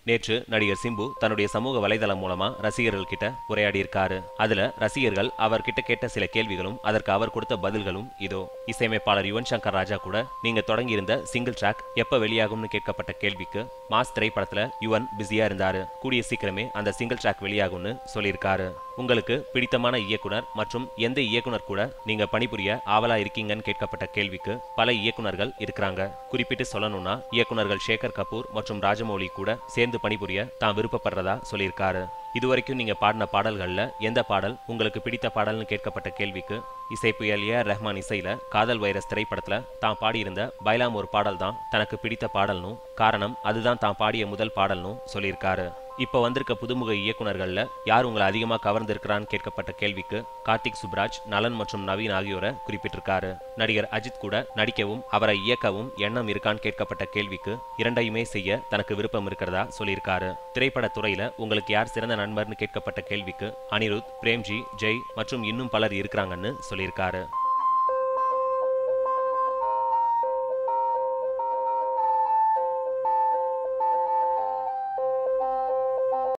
நேற்று நடிகர் சிம்பு தன்னுடைய சமூக வலைதளம் மூலமா ரசிகர்கள் கிட்ட உரையாடி இருக்காரு அதுல ரசிகர்கள் அவர்கிட்ட கேட்ட சில கேள்விகளும் அதற்கு அவர் கொடுத்த பதில்களும் இதோ இசையமைப்பாளர் யுவன் சங்கர் ராஜா கூட நீங்க தொடங்கியிருந்த சிங்கிள் ட்ராக் எப்ப வெளியாகும்னு கேட்கப்பட்ட கேள்விக்கு மாஸ் திரைப்படத்துல யுவன் பிஸியா இருந்தாரு கூடிய சீக்கிரமே அந்த சிங்கிள் ட்ராக் வெளியாகும்னு சொல்லியிருக்காரு உங்களுக்கு பிடித்தமான இயக்குனர் மற்றும் எந்த இயக்குனர் கூட நீங்க பணிபுரிய ஆவலா இருக்கீங்கன்னு கேட்கப்பட்ட கேள்விக்கு பல இயக்குனர்கள் இருக்கிறாங்க குறிப்பிட்டு சொல்லணும்னா இயக்குனர்கள் சேகர் கபூர் மற்றும் ராஜமௌலி கூட சேர்ந்து பணிபுரிய தான் விருப்பப்படுறதா சொல்லியிருக்காரு இதுவரைக்கும் நீங்க பாடின பாடல்கள்ல எந்த பாடல் உங்களுக்கு பிடித்த பாடல்னு கேட்கப்பட்ட கேள்விக்கு இசைப்புயல் ஏ ஆர் ரஹ்மான் இசையில காதல் வைரஸ் திரைப்படத்துல தான் பாடியிருந்த பைலாம் ஒரு பாடல் தான் தனக்கு பிடித்த பாடல்னும் காரணம் அதுதான் தான் பாடிய முதல் பாடல்னும் சொல்லியிருக்காரு இப்போ வந்திருக்க புதுமுக இயக்குனர்கள்ல யார் உங்களை அதிகமா கவர்ந்திருக்கிறான்னு கேட்கப்பட்ட கேள்விக்கு கார்த்திக் சுப்ராஜ் நலன் மற்றும் நவீன் ஆகியோரை குறிப்பிட்டிருக்காரு நடிகர் அஜித் கூட நடிக்கவும் அவரை இயக்கவும் எண்ணம் இருக்கான்னு கேட்கப்பட்ட கேள்விக்கு இரண்டையுமே செய்ய தனக்கு விருப்பம் இருக்கிறதா சொல்லியிருக்காரு திரைப்பட துறையில உங்களுக்கு யார் சிறந்த நண்பர்னு கேட்கப்பட்ட கேள்விக்கு அனிருத் பிரேம்ஜி ஜெய் மற்றும் இன்னும் பலர் இருக்கிறாங்கன்னு சொல்லியிருக்காரு